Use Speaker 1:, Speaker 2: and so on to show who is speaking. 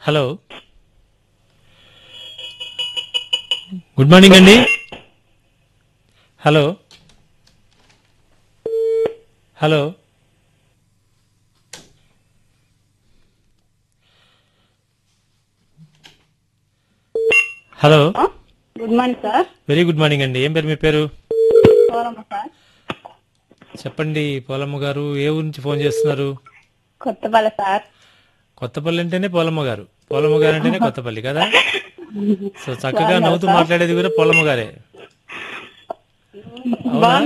Speaker 1: hello good morning అండి hello hello hello
Speaker 2: good morning sir
Speaker 1: very good morning అండి ఏం పేరు మీ పేరు
Speaker 2: పోరమ్మ సార్
Speaker 1: చెప్పండి పోలమ్మ గారు ఏ ఊరు నుంచి ఫోన్ చేస్తున్నారు
Speaker 2: కొత్తపల్లి సార్
Speaker 1: కొత్తపల్లి అంటేనే పోలమ్మ గారు పోలమ్మ గారు అంటేనే కొత్తపల్లి కదా సో చక్కగా నవ్వుతూ మాట్లాడేది కూడా పోలమ్మ గారే అవునా